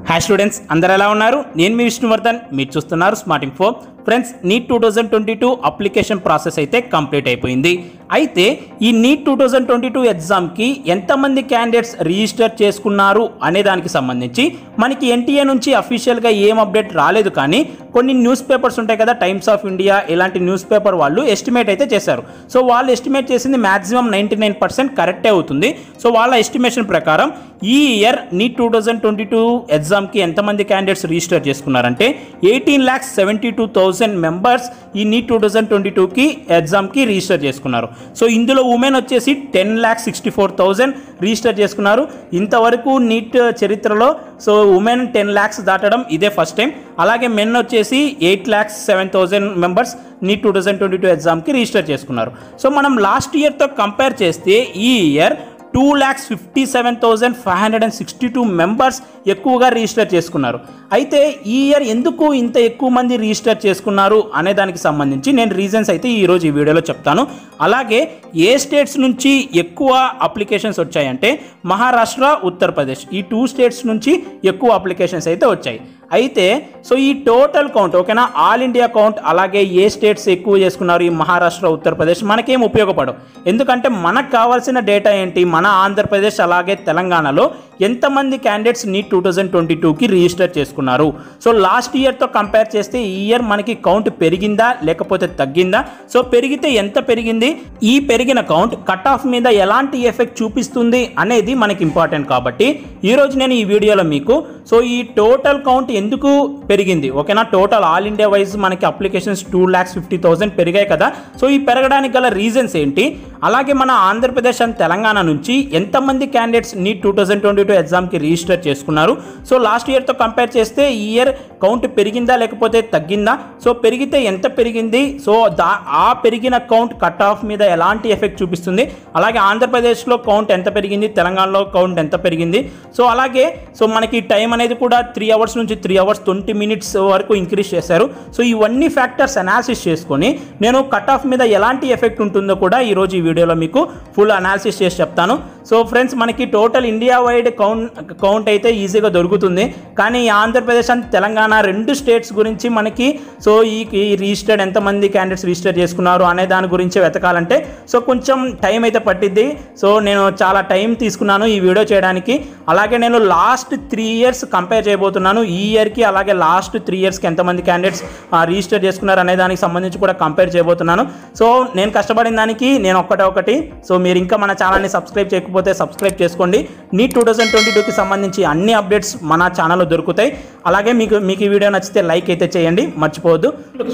hi students అందరు ఎలా ఉన్నారు నేను మీ విష్ణువర్ధన్ మీరు చూస్తున్నారు smart info friends NEET two thousand twenty two application process అయితే కంప్లీట్ అయిపోయింది అయితే ఈ NEET two thousand twenty two ఎగ్జామ్కి ఎంతమంది క్యాండిడేట్స్ రిజిస్టర్ చేసుకున్నారు అనే దానికి సంబంధించి మనకి ఎన్టీఏ నుంచి అఫీషియల్గా ఏం అప్డేట్ రాలేదు కానీ కొన్ని న్యూస్ పేపర్స్ ఉంటాయి కదా టైమ్స్ ఆఫ్ ఇండియా ఇలాంటి న్యూస్ పేపర్ వాళ్ళు ఎస్టిమేట్ అయితే చేశారు సో వాళ్ళు ఎస్టిమేట్ చేసింది మాక్సిమం నైంటీ నైన్ పర్సెంట్ కరెక్టే అవుతుంది సో వాళ్ళ ఎస్టిమేషన్ ప్రకారం ఈ year NEET two thousand twenty two ఎగ్జామ్కి ఎంతమంది క్యాండిడేట్స్ రిజిస్టర్ చేసుకున్నారంటే eighteen lakhs seventy two thousand members ఈ నీట్ టూ థౌజండ్ ట్వంటీ టూకి ఎగ్జామ్కి రిజిస్టర్ చేసుకున్నారు సో ఇందులో ఉమెన్ వచ్చేసి ten lakhs sixty four thousand register చేసుకున్నారు ఇంతవరకు నీట్ చరిత్రలో సో ఉమెన్ టెన్ ల్యాక్స్ దాటడం ఇదే ఫస్ట్ టైం అలాగే మెన్ వచ్చేసి eight lakhs seven thousand members NEET two thousand twenty two ఎగ్జామ్కి రిజిస్టర్ చేసుకున్నారు సో మనం లాస్ట్ ఇయర్తో కంపేర్ చేస్తే ఈ year two lakhs fifty seven thousand five hundred and sixty two members ఎక్కువగా రిజిస్టర్ చేసుకున్నారు అయితే ఈ ఇయర్ ఎందుకు ఇంత ఎక్కువ మంది రిజిస్టర్ చేసుకున్నారు అనే దానికి సంబంధించి నేను రీజన్స్ అయితే ఈరోజు ఈ వీడియోలో చెప్తాను అలాగే ఏ స్టేట్స్ నుంచి ఎక్కువ అప్లికేషన్స్ వచ్చాయంటే మహారాష్ట్ర ఉత్తరప్రదేశ్ ఈ టూ స్టేట్స్ నుంచి ఎక్కువ అప్లికేషన్స్ అయితే వచ్చాయి అయితే సో ఈ టోటల్ కౌంట్ ఓకేనా ఆల్ ఇండియా కౌంట్ అలాగే ఏ స్టేట్స్ ఎక్కువ చేసుకున్నారు ఈ మహారాష్ట్ర ఉత్తరప్రదేశ్ మనకేం ఉపయోగపడవు ఎందుకంటే మనకు కావాల్సిన డేటా ఏంటి మన ఆంధ్రప్రదేశ్ అలాగే తెలంగాణలో ఎంతమంది candidates NEET two thousand twenty టూకి రిజిస్టర్ చేసుకున్నారు సో లాస్ట్ ఇయర్తో కంపేర్ చేస్తే ఈ ఇయర్ మనకి కౌంట్ పెరిగిందా లేకపోతే తగ్గిందా సో పెరిగితే ఎంత పెరిగింది ఈ పెరిగిన కౌంట్ కట్ ఆఫ్ మీద ఎలాంటి ఎఫెక్ట్ చూపిస్తుంది అనేది మనకి ఇంపార్టెంట్ కాబట్టి ఈరోజు నేను ఈ వీడియోలో మీకు సో ఈ టోటల్ కౌంట్ ఎందుకు పెరిగింది ఓకేనా టోటల్ ఆల్ ఇండియా వైజ్ మనకి applications two lakhs fifty thousand పెరిగాయి కదా సో ఈ పెరగడానికి గల రీజన్స్ ఏంటి అలాగే మన ఆంధ్రప్రదేశ్ అండ్ తెలంగాణ నుంచి ఎంతమంది candidates NEET two thousand twenty two ఎగ్జామ్కి రిజిస్టర్ చేసుకున్నారు సో లాస్ట్ ఇయర్తో కంపేర్ చేస్తే ఈ ఇయర్ కౌంట్ పెరిగిందా లేకపోతే తగ్గిందా సో పెరిగితే ఎంత పెరిగింది సో దా ఆ పెరిగిన కౌంట్ కట్ ఆఫ్ మీద ఎలాంటి ఎఫెక్ట్ చూపిస్తుంది అలాగే ఆంధ్రప్రదేశ్లో కౌంట్ ఎంత పెరిగింది తెలంగాణలో కౌంట్ ఎంత పెరిగింది సో అలాగే సో మనకి టైం అనేది కూడా త్రీ అవర్స్ నుంచి త్రీ అవర్స్ ట్వంటీ మినిట్స్ వరకు ఇంక్రీజ్ చేశారు సో ఇవన్నీ ఫ్యాక్టర్స్ అనాలిసిస్ చేసుకొని నేను కట్ ఆఫ్ మీద ఎలాంటి ఎఫెక్ట్ ఉంటుందో కూడా ఈరోజు ఈ వీడియోలో మీకు ఫుల్ అనాలిసిస్ చేసి చెప్తాను సో ఫ్రెండ్స్ మనకి total India wide count count అయితే ఈజీగా దొరుకుతుంది కానీ ఈ ఆంధ్రప్రదేశ్ అండ్ తెలంగాణ రెండు స్టేట్స్ గురించి మనకి సో ఈ ఈ రిజిస్టర్డ్ ఎంతమంది క్యాండిడేట్స్ రిజిస్టర్ చేసుకున్నారు అనే దాని గురించి వెతకాలంటే సో కొంచెం టైం అయితే పట్టిద్ది సో నేను చాలా టైం తీసుకున్నాను ఈ వీడియో చేయడానికి అలాగే నేను లాస్ట్ త్రీ ఇయర్స్ కంపేర్ చేయబోతున్నాను ఈ ఇయర్కి అలాగే లాస్ట్ త్రీ ఇయర్స్కి ఎంతమంది క్యాండిడేట్స్ రిజిస్టర్ చేసుకున్నారు అనే దానికి సంబంధించి కూడా కంపేర్ చేయబోతున్నాను సో నేను కష్టపడిన దానికి నేను ఒక్కటే ఒకటి సో మీరు ఇంకా మన ఛానల్ని సబ్స్క్రైబ్ చేయకపోతే సబ్స్క్రైబ్ చేసుకోండి నీట్ టూ థౌజండ్ ట్వంటీ టూకి సంబంధించి అన్ని అప్డేట్స్ మన ఛానల్లో దొరుకుతాయి అలాగే మీకు మీకు ఈ వీడియో నచ్చితే లైక్ అయితే చేయండి మర్చిపోవద్దు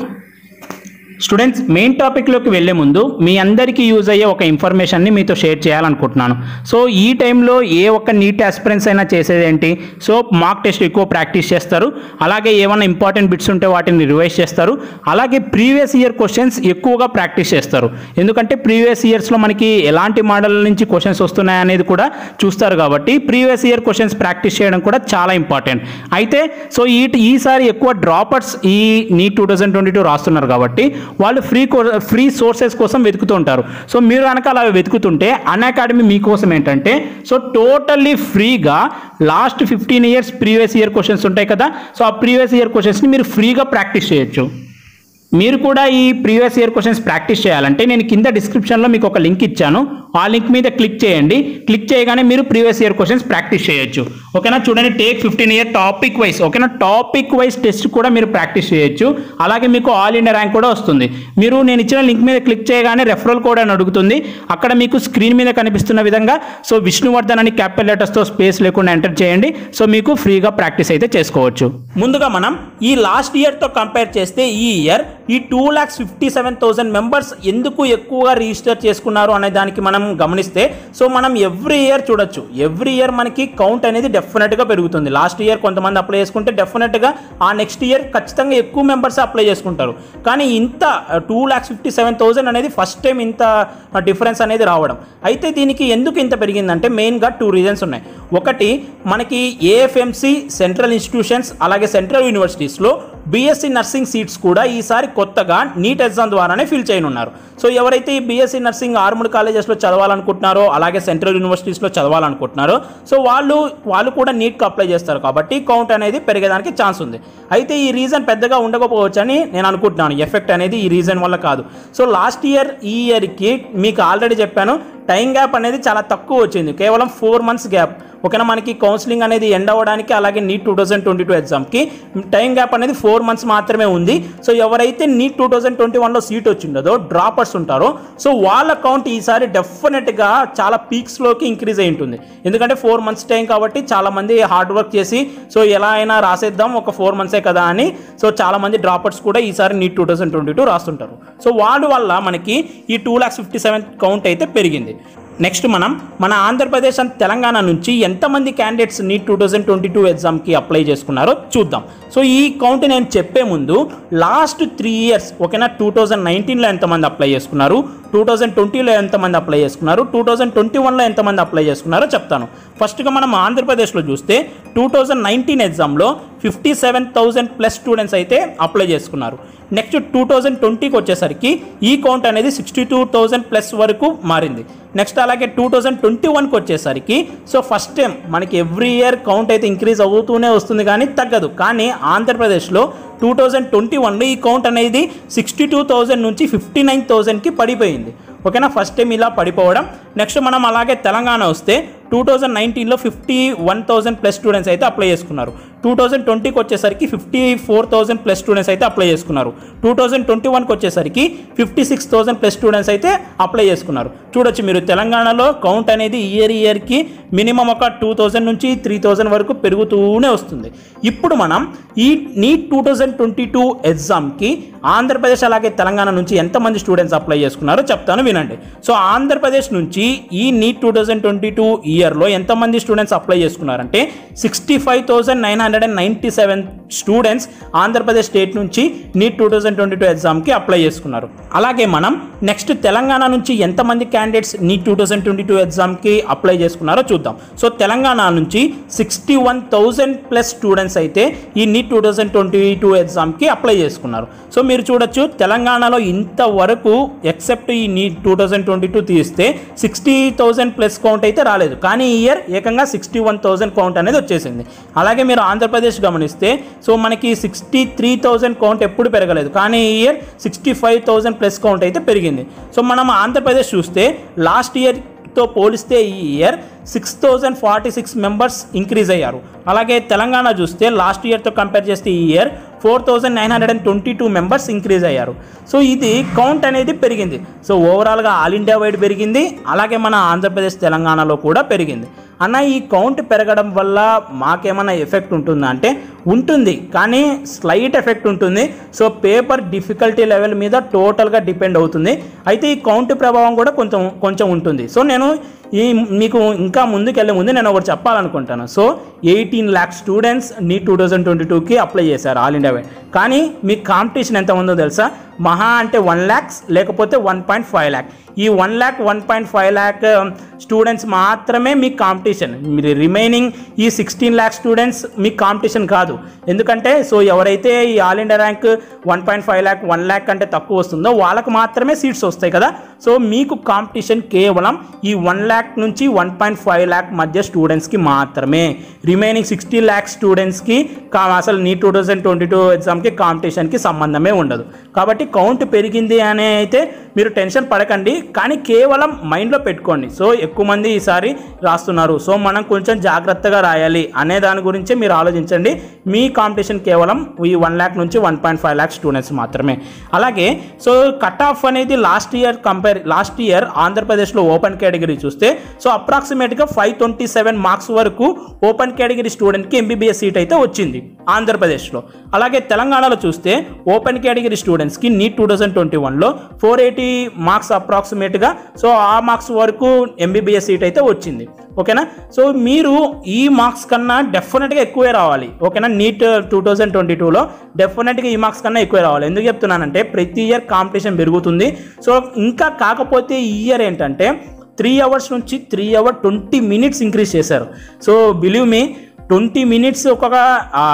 స్టూడెంట్స్ మెయిన్ టాపిక్లోకి వెళ్ళే ముందు మీ అందరికీ యూజ్ అయ్యే ఒక ఇన్ఫర్మేషన్ని మీతో షేర్ చేయాలనుకుంటున్నాను సో ఈ టైంలో ఏ ఒక్క నీట్ ఆస్పిరెన్స్ అయినా చేసేది ఏంటి సో మాక్ టెస్ట్ ఎక్కువ ప్రాక్టీస్ చేస్తారు అలాగే ఏమైనా ఇంపార్టెంట్ బిట్స్ ఉంటే వాటిని రివైజ్ చేస్తారు అలాగే ప్రీవియస్ ఇయర్ క్వశ్చన్స్ ఎక్కువగా ప్రాక్టీస్ చేస్తారు ఎందుకంటే ప్రీవియస్ ఇయర్స్లో మనకి ఎలాంటి మోడల్ నుంచి క్వశ్చన్స్ వస్తున్నాయి అనేది కూడా చూస్తారు కాబట్టి ప్రీవియస్ ఇయర్ క్వశ్చన్స్ ప్రాక్టీస్ చేయడం కూడా చాలా ఇంపార్టెంట్ అయితే సో ఈ ఈసారి ఎక్కువ డ్రాపర్స్ ఈ NEET two thousand twenty two రాస్తున్నారు కాబట్టి వాళ్ళు ఫ్రీ ఫ్రీ సోర్సెస్ కోసం వెతుకుతూ ఉంటారు సో మీరు కనుక అలా వెతుకుతుంటే అన్ అకాడమీ మీకోసం ఏంటంటే సో టోటల్లీ ఫ్రీగా last fifteen years previous year questions ఉంటాయి కదా సో ఆ ప్రీవియస్ ఇయర్ క్వశ్చన్స్ని మీరు ఫ్రీగా ప్రాక్టీస్ చేయొచ్చు మీరు కూడా ఈ ప్రీవియస్ ఇయర్ క్వశ్చన్స్ ప్రాక్టీస్ చేయాలంటే నేను కింద డిస్క్రిప్షన్లో మీకు ఒక లింక్ ఇచ్చాను ఆ లింక్ మీద క్లిక్ చేయండి క్లిక్ చేయగానే మీరు ప్రీవియస్ ఇయర్ క్వశ్చన్స్ ప్రాక్టీస్ చేయొచ్చు ఓకేనా చూడండి take fifteen year topic wise ఓకేనా టాపిక్ వైజ్ టెస్ట్ కూడా మీరు ప్రాక్టీస్ చేయొచ్చు అలాగే మీకు ఆల్ ఇండియా ర్యాంక్ కూడా వస్తుంది మీరు నేను ఇచ్చిన లింక్ మీద క్లిక్ చేయగానే రెఫరల్ కోడ్ అని అడుగుతుంది అక్కడ మీకు స్క్రీన్ మీద కనిపిస్తున్న విధంగా సో విష్ణువర్ధన్ అని క్యాపిటల్ లెటర్స్తో స్పేస్ లేకుండా ఎంటర్ చేయండి సో మీకు ఫ్రీగా ప్రాక్టీస్ అయితే చేసుకోవచ్చు ముందుగా మనం ఈ లాస్ట్ ఇయర్తో కంపేర్ చేస్తే ఈ ఇయర్ ఈ two lakhs fifty seven thousand members ఎందుకు ఎక్కువగా రిజిస్టర్ చేసుకున్నారు అనే దానికి మనం గమనిస్తే సో మనం ఎవ్రీ ఇయర్ చూడొచ్చు ఎవ్రీ ఇయర్ మనకి కౌంట్ అనేది డెఫినెట్గా పెరుగుతుంది లాస్ట్ ఇయర్ కొంతమంది అప్లై చేసుకుంటే డెఫినెట్గా ఆ నెక్స్ట్ ఇయర్ ఖచ్చితంగా ఎక్కువ మెంబర్స్ అప్లై చేసుకుంటారు కానీ ఇంత two lakhs fifty seven thousand అనేది ఫస్ట్ టైం ఇంత డిఫరెన్స్ అనేది రావడం అయితే దీనికి ఎందుకు ఇంత పెరిగిందంటే మెయిన్గా టూ రీజన్స్ ఉన్నాయి ఒకటి మనకి ఏఎఫ్ఎంసి సెంట్రల్ ఇన్స్టిట్యూషన్స్ అలాగే సెంట్రల్ యూనివర్సిటీస్లో బీఎస్సీ నర్సింగ్ సీట్స్ కూడా ఈసారి కొత్తగా నీట్ ఎగ్జామ్ ద్వారానే ఫిల్ చేయనున్నారు సో ఎవరైతే ఈ బీఎస్సీ నర్సింగ్ ఆర్ముడ్ కాలేజెస్లో చదవాలనుకుంటున్నారో అలాగే సెంట్రల్ యూనివర్సిటీస్లో చదవాలనుకుంటున్నారో సో వాళ్ళు వాళ్ళు కూడా నీట్కి అప్లై చేస్తారు కాబట్టి కౌంట్ అనేది పెరిగేదానికి ఛాన్స్ ఉంది అయితే ఈ రీజన్ పెద్దగా ఉండకపోవచ్చు అని నేను అనుకుంటున్నాను ఎఫెక్ట్ అనేది ఈ రీజన్ వల్ల కాదు సో లాస్ట్ ఇయర్ ఈ ఇయర్కి మీకు ఆల్రెడీ చెప్పాను టైం గ్యాప్ అనేది చాలా తక్కువ వచ్చింది కేవలం ఫోర్ మంత్స్ గ్యాప్ ఓకేనా మనకి కౌన్సిలింగ్ అనేది ఎండ్ అవ్వడానికి అలాగే NEET two thousand twenty two ఎగ్జామ్కి టైం గ్యాప్ అనేది ఫోర్ మంత్స్ మాత్రమే ఉంది సో ఎవరైతే నీట్ టూ థౌజండ్ ట్వంటీ వన్లో సీట్ వచ్చిండదో డ్రాపర్స్ ఉంటారో సో వాళ్ళ కౌంట్ ఈసారి డెఫినెట్గా చాలా పీక్స్లోకి ఇంక్రీజ్ అయి ఉంటుంది ఎందుకంటే ఫోర్ మంత్స్ టైం కాబట్టి చాలామంది హార్డ్ వర్క్ చేసి సో ఎలా అయినా రాసేద్దాం ఒక ఫోర్ మంత్సే కదా అని సో చాలామంది డ్రాపర్స్ కూడా ఈసారి NEET two thousand twenty two రాస్తుంటారు సో వాళ్ళ వల్ల మనకి ఈ two lakhs fifty seven count అయితే పెరిగింది నెక్స్ట్ మనం మన ఆంధ్రప్రదేశ్ అండ్ తెలంగాణ నుంచి ఎంతమంది candidates NEET two thousand twenty two ఎగ్జామ్కి అప్లై చేసుకున్నారో చూద్దాం సో ఈ కౌంట్ నేను చెప్పే ముందు లాస్ట్ త్రీ ఇయర్స్ ఓకేనా టూ థౌజండ్ నైన్టీన్లో ఎంతమంది అప్లై చేసుకున్నారు టూ థౌజండ్ ట్వంటీలో ఎంతమంది అప్లై చేసుకున్నారు టూ థౌజండ్ ట్వంటీ వన్లో ఎంతమంది అప్లై చేసుకున్నారో చెప్తాను ఫస్ట్గా మనం ఆంధ్రప్రదేశ్లో చూస్తే టూ థౌజండ్ నైన్టీన్ ఎగ్జామ్లో fifty seven thousand plus students అయితే అప్లై చేసుకున్నారు నెక్స్ట్ టూ థౌజండ్ ట్వంటీకి వచ్చేసరికి ఈ కౌంట్ అనేది సిక్స్టీ టూ థౌజండ్ ప్లస్ వరకు మారింది నెక్స్ట్ అలాగే టూ థౌజండ్ ట్వంటీ వన్కి వచ్చేసరికి సో ఫస్ట్ టైం మనకి ఎవ్రీ ఇయర్ కౌంట్ అయితే ఇంక్రీజ్ అవుతూనే వస్తుంది కానీ తగ్గదు కానీ ఆంధ్రప్రదేశ్లో టూ థౌజండ్ ట్వంటీ వన్లో ఈ కౌంట్ అనేది సిక్స్టీ టూ థౌజండ్ నుంచి ఫిఫ్టీ నైన్ థౌజండ్కి పడిపోయింది ఓకేనా ఫస్ట్ టైం ఇలా పడిపోవడం నెక్స్ట్ మనం అలాగే తెలంగాణ వస్తే టూ థౌజండ్ నైన్టీన్లో fifty one thousand plus students అయితే అప్లై చేసుకున్నారు టూ థౌజండ్ ట్వంటీకి వచ్చేసరికి fifty four thousand plus students అయితే అప్లై చేసుకున్నారు టూ థౌజండ్ ట్వంటీ వన్కి వచ్చేసరికి fifty six thousand plus students అయితే అప్లై చేసుకున్నారు చూడొచ్చు మీరు తెలంగాణలో కౌంట్ అనేది ఇయర్ ఇయర్కి మినిమం ఒక టూ థౌజండ్ నుంచి త్రీ థౌజండ్ వరకు పెరుగుతూనే వస్తుంది ఇప్పుడు మనం ఈ NEET two thousand twenty two ఎగ్జామ్కి ఆంధ్రప్రదేశ్ అలాగే తెలంగాణ నుంచి ఎంతమంది స్టూడెంట్స్ అప్లై చేసుకున్నారో చెప్తాను వినండి సో ఆంధ్రప్రదేశ్ నుంచి ఈ NEET two thousand twenty two ఇయర్లో ఎంతమంది స్టూడెంట్స్ అప్లై చేసుకున్నారంటే sixty five thousand nine hundred and ninety seven students Andhra Pradesh state నుంచి NEET two thousand twenty two ఎగ్జామ్కి అప్లై చేసుకున్నారు అలాగే మనం నెక్స్ట్ తెలంగాణ నుంచి ఎంతమంది candidates NEET two thousand twenty two ఎగ్జామ్కి అప్లై చేసుకున్నారో చూద్దాం సో తెలంగాణ నుంచి sixty one thousand plus students అయితే ఈ NEET two thousand twenty two ఎగ్జామ్కి అప్లై చేసుకున్నారు సో మీరు చూడొచ్చు తెలంగాణలో ఇంతవరకు ఎక్సెప్ట్ ఈ NEET two thousand twenty two తీస్తే సిక్స్టీ థౌజండ్ ప్లస్ కౌంట్ అయితే రాలేదు కానీ ఈ ఇయర్ ఏకంగా సిక్స్టీ వన్ థౌజండ్ కౌంట్ అనేది వచ్చేసింది అలాగే మీరు ఆంధ్రప్రదేశ్ గమనిస్తే సో మనకి సిక్స్టీ త్రీ థౌజండ్ కౌంట్ ఎప్పుడు పెరగలేదు కానీ ఈ year sixty five thousand plus count అయితే పెరిగింది సో మనం ఆంధ్రప్రదేశ్ చూస్తే లాస్ట్ ఇయర్తో పోలిస్తే ఈ year six thousand forty six members increase అయ్యారు అలాగే తెలంగాణ చూస్తే లాస్ట్ ఇయర్తో కంపేర్ చేస్తే ఈ year four thousand nine hundred and twenty two members increase అయ్యారు సో ఇది కౌంట్ అనేది పెరిగింది సో ఓవరాల్గా ఆల్ ఇండియా వైడ్ పెరిగింది అలాగే మన ఆంధ్రప్రదేశ్ తెలంగాణలో కూడా పెరిగింది అన్న ఈ కౌంట్ పెరగడం వల్ల మాకేమైనా ఎఫెక్ట్ ఉంటుందా అంటే ఉంటుంది కానీ స్లైట్ ఎఫెక్ట్ ఉంటుంది సో పేపర్ డిఫికల్టీ లెవెల్ మీద టోటల్గా డిపెండ్ అవుతుంది అయితే ఈ కౌంట్ ప్రభావం కూడా కొంచెం కొంచెం ఉంటుంది సో నేను ఈ మీకు ఇంకా ముందుకెళ్ళే ముందు నేను ఒకటి చెప్పాలనుకుంటాను so eighteen lakh students NEET two thousand twenty టూకి అప్లై చేశారు ఆల్ ఇండియా వైడ్ కానీ మీ కాంపిటీషన్ ఎంత ఉందో తెలుసా మహా అంటే వన్ ల్యాక్స్ లేకపోతే వన్ పాయింట్ ఫైవ్ ల్యాక్ ఈ one lakh one point five lakh students మాత్రమే మీ కాంపిటీషన్ మీరు రిమైనింగ్ ఈ సిక్స్టీన్ ల్యాక్ స్టూడెంట్స్ మీ కాంపిటీషన్ కాదు ఎందుకంటే సో ఎవరైతే ఈ all India rank one point five lakh one lakh కంటే తక్కువ వస్తుందో వాళ్ళకు మాత్రమే సీట్స్ వస్తాయి కదా సో మీకు కాంపిటీషన్ కేవలం ఈ వన్ ల్యాక్ నుంచి వన్ పాయింట్ ఫైవ్ ల్యాక్ మధ్య స్టూడెంట్స్కి మాత్రమే రిమైనింగ్ సిక్స్టీ ల్యాక్ స్టూడెంట్స్కి కా అసలు నీ టూ థౌజండ్ ట్వంటీ టూ ఎగ్జామ్కి కాంపిటీషన్కి సంబంధమే ఉండదు కాబట్టి కౌంట్ పెరిగింది అనే అయితే మీరు టెన్షన్ పడకండి కానీ కేవలం మైండ్లో పెట్టుకోండి సో ఎక్కువ మంది ఈసారి రాస్తున్నారు సో మనం కొంచెం జాగ్రత్తగా రాయాలి అనే దాని గురించే మీరు ఆలోచించండి మీ కాంపిటీషన్ కేవలం ఈ వన్ ల్యాక్ నుంచి one point five lakh students మాత్రమే అలాగే సో కట్ ఆఫ్ అనేది last year compare last year ఆంధ్రప్రదేశ్లో ఓపెన్ కేటగిరీ చూస్తే సో అప్రాక్సిమేట్గా ఫైవ్ ట్వంటీ సెవెన్ మార్క్స్ వరకు ఓపెన్ కేటగిరీ స్టూడెంట్కి ఎంబీబీఎస్ సీట్ అయితే వచ్చింది ఆంధ్రప్రదేశ్లో అలాగే తెలంగాణలో చూస్తే ఓపెన్ కేటగిరీ స్టూడెంట్స్కి నీట్ టూ థౌజండ్ ట్వంటీ వన్లో ఫోర్ ఎయిటీ మార్క్స్ అప్రాక్సిమేట్గా సో ఆ మార్క్స్ వరకు ఎంబీబీఎస్ సీట్ అయితే వచ్చింది ఓకేనా సో మీరు ఈ మార్క్స్ కన్నా డెఫినెట్గా ఎక్కువే రావాలి ఓకేనా నీట్ టూ థౌజండ్ ట్వంటీ టూలో డెఫినెట్గా ఈ మార్క్స్ కన్నా ఎక్కువే రావాలి ఎందుకు చెప్తున్నానంటే ప్రతి ఇయర్ కాంపిటీషన్ పెరుగుతుంది సో ఇంకా కాకపోతే ఈ ఇయర్ ఏంటంటే త్రీ అవర్స్ నుంచి three hour twenty minutes increase చేశారు so believe me twenty minutes ఒక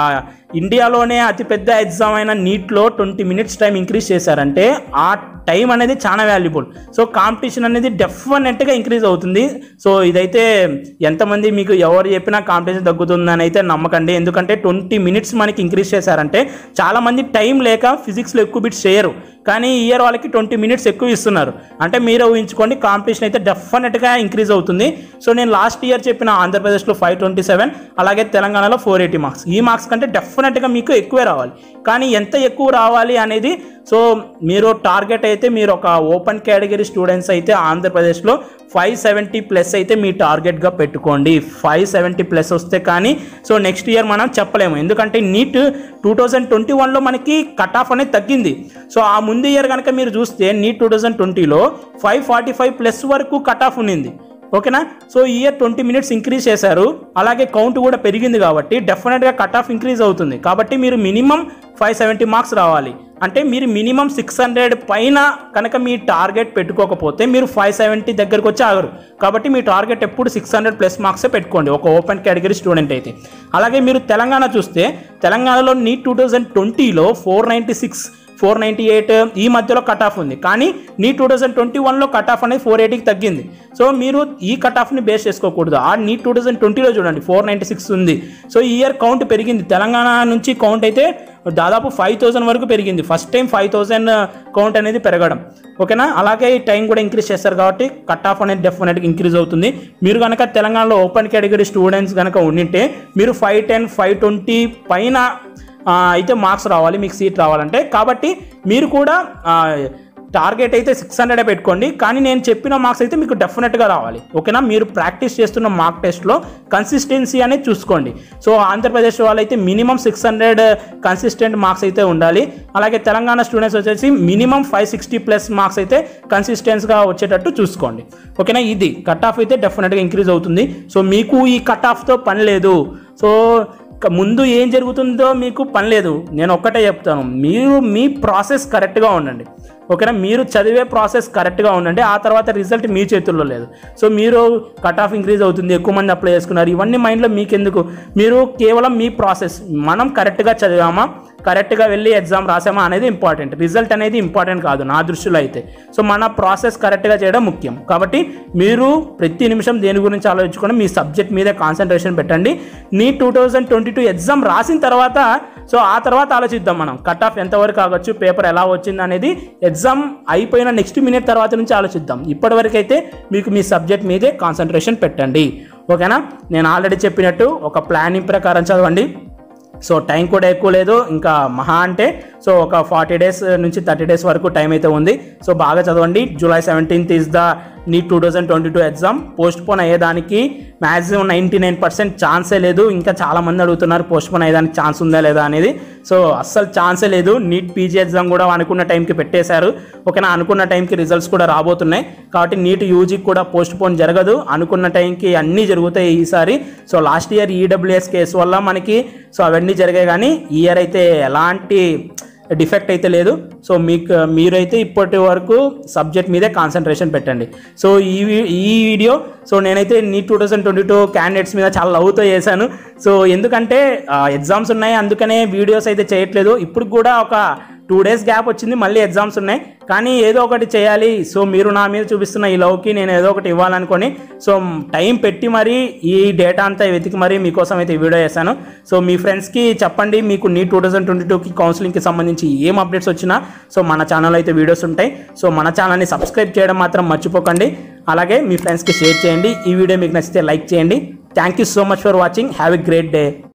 ఇండియాలోనే అతిపెద్ద ఎగ్జామ్ అయిన నీట్లో ట్వంటీ మినిట్స్ టైం ఇంక్రీజ్ చేశారంటే ఆ టైం అనేది చాలా వాల్యుబుల్ సో కాంపిటీషన్ అనేది డెఫినెట్గా ఇంక్రీజ్ అవుతుంది సో ఇదైతే ఎంతమంది మీకు ఎవరు చెప్పినా కాంపిటీషన్ తగ్గుతుందని అయితే నమ్మకండి ఎందుకంటే ట్వంటీ మినిట్స్ మనకి ఇంక్రీజ్ చేశారంటే చాలామంది టైం లేక ఫిజిక్స్లో ఎక్కువ బిట్స్ చేయరు కానీ ఈ ఇయర్ వాళ్ళకి ట్వంటీ మినిట్స్ ఎక్కువ ఇస్తున్నారు అంటే మీరే ఊహించుకోండి కాంపిటీషన్ అయితే డెఫినెట్గా ఇంక్రీజ్ అవుతుంది సో నేను లాస్ట్ ఇయర్ చెప్పిన ఆంధ్రప్రదేశ్లో ఫైవ్ ట్వంటీ సెవెన్ అలాగే తెలంగాణలో ఫోర్ ఎయిటీ మార్క్స్ ఈ మార్క్స్ కంటే డెఫినెట్గా మీకు ఎక్కువే రావాలి కానీ ఎంత ఎక్కువ రావాలి అనేది సో మీరు టార్గెట్ అయితే మీరు ఒక ఓపెన్ కేటగిరీ స్టూడెంట్స్ అయితే ఆంధ్రప్రదేశ్లో ఫైవ్ సెవెంటీ ప్లస్ అయితే మీ టార్గెట్గా పెట్టుకోండి ఫైవ్ సెవెంటీ ప్లస్ వస్తే కానీ సో నెక్స్ట్ ఇయర్ మనం చెప్పలేము ఎందుకంటే నీట్ టూ థౌజండ్ ట్వంటీ వన్లో మనకి కట్ ఆఫ్ అనేది తగ్గింది సో ఆ ముందు ఇయర్ కనుక మీరు చూస్తే నీట్ టూ థౌజండ్ ట్వంటీలో ఫైవ్ ఫార్టీ ఫైవ్ ప్లస్ వరకు కట్ ఆఫ్ ఉన్నింది ఓకేనా సో ఈ ఇయర్ ట్వంటీ మినిట్స్ ఇంక్రీజ్ చేశారు అలాగే కౌంట్ కూడా పెరిగింది కాబట్టి డెఫినెట్గా కట్ ఆఫ్ ఇంక్రీజ్ అవుతుంది కాబట్టి మీరు మినిమం ఫైవ్ సెవెంటీ మార్క్స్ రావాలి అంటే మీరు మినిమం సిక్స్ హండ్రెడ్ పైన కనుక మీ టార్గెట్ పెట్టుకోకపోతే మీరు ఫైవ్ సెవెంటీ దగ్గరకు వచ్చి ఆగరు కాబట్టి మీ టార్గెట్ ఎప్పుడు సిక్స్ హండ్రెడ్ ప్లస్ మార్క్సే పెట్టుకోండి ఒక ఓపెన్ కేటగిరీ స్టూడెంట్ అయితే అలాగే మీరు తెలంగాణ చూస్తే తెలంగాణలో నీట్ టూ థౌజండ్ ట్వంటీలో four ninety six four ninety eight ఈ మధ్యలో కట్ ఆఫ్ ఉంది కానీ నీ టూ థౌజండ్ ట్వంటీ వన్లో కట్ ఆఫ్ అనేది ఫోర్ ఎయిటీకి తగ్గింది సో మీరు ఈ కట్ ఆఫ్ని బేస్ చేసుకోకూడదు ఆ నీ టూ థౌజండ్ ట్వంటీలో చూడండి ఫోర్ నైంటీ సిక్స్ ఉంది సో ఈ ఇయర్ కౌంట్ పెరిగింది తెలంగాణ నుంచి కౌంట్ అయితే దాదాపు ఫైవ్ థౌసండ్ వరకు పెరిగింది first time five thousand count అనేది పెరగడం ఓకేనా అలాగే ఈ టైం కూడా ఇంక్రీజ్ చేస్తారు కాబట్టి కట్ ఆఫ్ అనేది డెఫినెట్గా ఇంక్రీజ్ అవుతుంది మీరు కనుక తెలంగాణలో ఓపెన్ కేటగిరీ స్టూడెంట్స్ కనుక ఉండింటే మీరు ఫైవ్ టెన్ ఫైవ్ ట్వంటీ పైన ఆ, అయితే మార్క్స్ రావాలి మీకు సీట్ రావాలంటే కాబట్టి మీరు కూడా ఆ, టార్గెట్ అయితే సిక్స్ హండ్రెడ్ పెట్టుకోండి కానీ నేను చెప్పిన మార్క్స్ అయితే మీకు డెఫినెట్గా రావాలి ఓకేనా మీరు ప్రాక్టీస్ చేస్తున్న మార్క్ టెస్ట్లో కన్సిస్టెన్సీ అనేది చూసుకోండి సో ఆంధ్రప్రదేశ్ వాళ్ళైతే minimum six hundred consistent marks అయితే ఉండాలి అలాగే తెలంగాణ స్టూడెంట్స్ వచ్చేసి minimum five sixty plus marks అయితే కన్సిస్టెన్స్గా వచ్చేటట్టు చూసుకోండి ఓకేనా ఇది కట్ ఆఫ్ అయితే డెఫినెట్గా ఇంక్రీజ్ అవుతుంది సో మీకు ఈ కట్ ఆఫ్తో పని లేదు సో ఇక ముందు ఏం జరుగుతుందో మీకు పని లేదు నేను ఒక్కటే చెప్తాను మీరు మీ ప్రాసెస్ కరెక్ట్గా ఉండండి ఓకేనా మీరు చదివే ప్రాసెస్ కరెక్ట్గా ఉండండి ఆ తర్వాత రిజల్ట్ మీ చేతుల్లో లేదు సో మీరు కట్ ఆఫ్ ఇంక్రీజ్ అవుతుంది ఎక్కువ మంది అప్లై చేసుకున్నారు ఇవన్నీ మైండ్లో మీకెందుకు మీరు కేవలం మీ ప్రాసెస్ మనం కరెక్ట్గా చదివామా కరెక్ట్గా వెళ్ళి ఎగ్జామ్ రాసామా అనేది ఇంపార్టెంట్ రిజల్ట్ అనేది ఇంపార్టెంట్ కాదు నా దృష్టిలో అయితే సో మన ప్రాసెస్ కరెక్ట్గా చేయడం ముఖ్యం కాబట్టి మీరు ప్రతి నిమిషం దేని గురించి ఆలోచించుకొని మీ సబ్జెక్ట్ మీద కాన్సన్ట్రేషన్ పెట్టండి NEET two thousand twenty two exam రాసిన తర్వాత సో ఆ తర్వాత ఆలోచిద్దాం మనం కట్ ఆఫ్ ఎంతవరకు ఆగొచ్చు పేపర్ ఎలా వచ్చింది అనేది ఎగ్జామ్ అయిపోయిన నెక్స్ట్ మినిట్ తర్వాత నుంచి ఆలోచిద్దాం ఇప్పటివరకు అయితే మీకు మీ సబ్జెక్ట్ మీదే కాన్సన్ట్రేషన్ పెట్టండి ఓకేనా నేను ఆల్రెడీ చెప్పినట్టు ఒక ప్లానింగ్ ప్రకారం చదవండి సో టైం కూడా ఎక్కువ లేదు ఇంకా మహా అంటే సో ఒక ఫార్టీ డేస్ నుంచి థర్టీ డేస్ వరకు టైం అయితే ఉంది సో బాగా చదవండి July seventeenth is the NEET two thousand twenty two exam postpone అయ్యేదానికి మ్యాక్సిమం నైంటీ నైన్ పర్సెంట్ ఛాన్సే లేదు ఇంకా చాలామంది అడుగుతున్నారు పోస్ట్ పోన్ అయ్యేదానికి ఛాన్స్ ఉందా లేదా అనేది సో అస్సలు ఛాన్సే లేదు నీట్ పీజీ ఎగ్జామ్ కూడా అనుకున్న టైంకి పెట్టేశారు ఓకేనా అనుకున్న టైంకి రిజల్ట్స్ కూడా రాబోతున్నాయి కాబట్టి నీట్ యూజీకి కూడా పోస్ట్ పోన్ జరగదు అనుకున్న టైంకి అన్నీ జరుగుతాయి ఈసారి so last year EWS case వల్ల మనకి సో అవన్నీ జరిగాయి కానీ ఈ ఇయర్ అయితే ఎలాంటి డిఫెక్ట్ అయితే లేదు సో మీకు మీరైతే ఇప్పటి వరకు సబ్జెక్ట్ మీదే కాన్సన్ట్రేషన్ పెట్టండి సో ఈ వీ- ఈ వీడియో సో నేనైతే NEET two thousand twenty two candidates మీద చాలా లవ్తో చేశాను సో ఎందుకంటే ఎగ్జామ్స్ ఉన్నాయి అందుకనే వీడియోస్ అయితే చేయట్లేదు ఇప్పుడు కూడా ఒక టూ డేస్ గ్యాప్ వచ్చింది మళ్ళీ ఎగ్జామ్స్ ఉన్నాయి కానీ ఏదో ఒకటి చేయాలి సో మీరు నా మీద చూపిస్తున్న ఈ లవ్కి నేను ఏదో ఒకటి ఇవ్వాలనుకొని సో టైం పెట్టి మరీ ఈ డేటా అంతా వెతికి మరీ మీకోసం అయితే ఈ వీడియో చేశాను సో మీ ఫ్రెండ్స్కి చెప్పండి మీకు నీ టూ థౌజండ్ ట్వంటీ టూకి కౌన్సిలింగ్కి సంబంధించి ఏం అప్డేట్స్ వచ్చినా సో మన ఛానల్ అయితే వీడియోస్ ఉంటాయి సో మన ఛానల్ని సబ్స్క్రైబ్ చేయడం మాత్రం మర్చిపోకండి అలాగే మీ ఫ్రెండ్స్కి షేర్ చేయండి ఈ వీడియో మీకు నచ్చితే లైక్ చేయండి thank you so much for watching have a great day